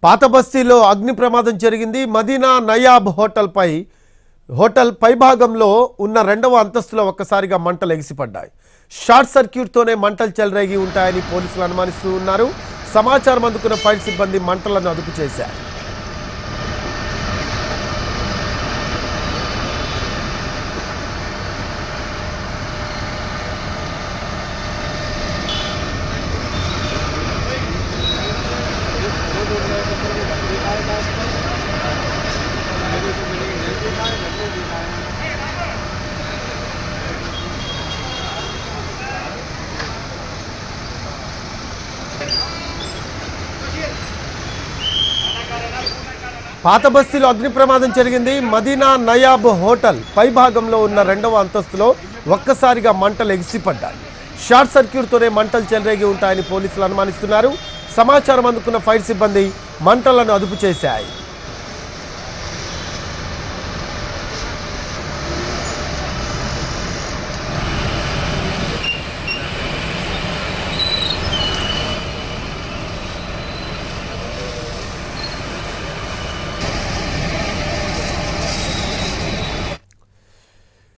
పాత బస్తీలో అగ్ని ప్రమాదం జరిగింది మదీనా నయాబ్ హోటల్పై హోటల్ పైభాగంలో ఉన్న రెండవ అంతస్తులో ఒక్కసారిగా మంటలు ఎగిసిపడ్డాయి షార్ట్ సర్క్యూట్తోనే మంటలు చెలరేగి ఉంటాయని పోలీసులు అనుమానిస్తూ ఉన్నారు సమాచారం అందుకున్న ఫైర్ సిబ్బంది మంటలను అదుపు చేశారు పాత బస్తీలో అగ్ని ప్రమాదం జరిగింది మదీనా నయాబ్ హోటల్ పైభాగంలో ఉన్న రెండవ అంతస్తులో ఒక్కసారిగా మంటలు ఎగిసిపడ్డాయి షార్ట్ సర్క్యూట్తోనే మంటలు చెలరేగి ఉంటాయని పోలీసులు అనుమానిస్తున్నారు సమాచారం అందుకున్న ఫైర్ సిబ్బంది మంటలను అదుపు చేశాయి